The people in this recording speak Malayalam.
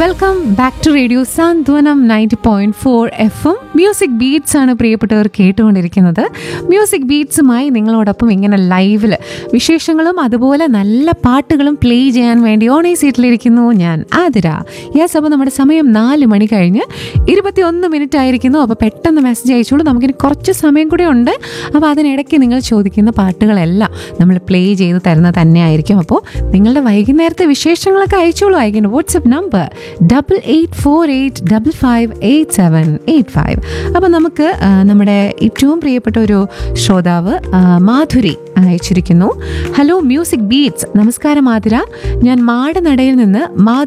welcome back to radio Santhwanam ninety point four F M music beats ആണ് പ്രിയപ്പെട്ടവർ കേട്ടുകൊണ്ടിരിക്കുന്നത് മ്യൂസിക് ബീറ്റ്സുമായി നിങ്ങളോടൊപ്പം ഇങ്ങനെ ലൈവിൽ വിശേഷങ്ങളും അതുപോലെ നല്ല പാട്ടുകളും പ്ലേ ചെയ്യാൻ വേണ്ടി ഓണേ സീറ്റിലിരിക്കുന്നു ഞാൻ ആതിര യെസ് അപ്പോൾ നമ്മുടെ സമയം നാല് മണി കഴിഞ്ഞ് ഇരുപത്തിയൊന്ന് മിനിറ്റ് ആയിരിക്കുന്നു അപ്പോൾ പെട്ടെന്ന് മെസ്സേജ് അയച്ചോളൂ നമുക്കിനി കുറച്ച് സമയം കൂടെ ഉണ്ട് അപ്പോൾ അതിനിടയ്ക്ക് നിങ്ങൾ ചോദിക്കുന്ന പാട്ടുകളെല്ലാം നമ്മൾ പ്ലേ ചെയ്ത് തരുന്നത് തന്നെയായിരിക്കും അപ്പോൾ നിങ്ങളുടെ വൈകുന്നേരത്തെ വിശേഷങ്ങളൊക്കെ അയച്ചോളൂ അയക്കുന്നു WhatsApp number double eight four eight double five eight seven eight five അപ്പോൾ നമുക്ക് ആ, നമ്മുടെ ഏറ്റവും പ്രിയപ്പെട്ട ഒരു ശ്രോതാവ് ആ, മാധുരി അയച്ചിരിക്കുന്നു ഹലോ മ്യൂസിക് ബീറ്റ്സ് നമസ്കാരം മാധുര ഞാൻ മാടനടയിൽ നിന്ന് മാ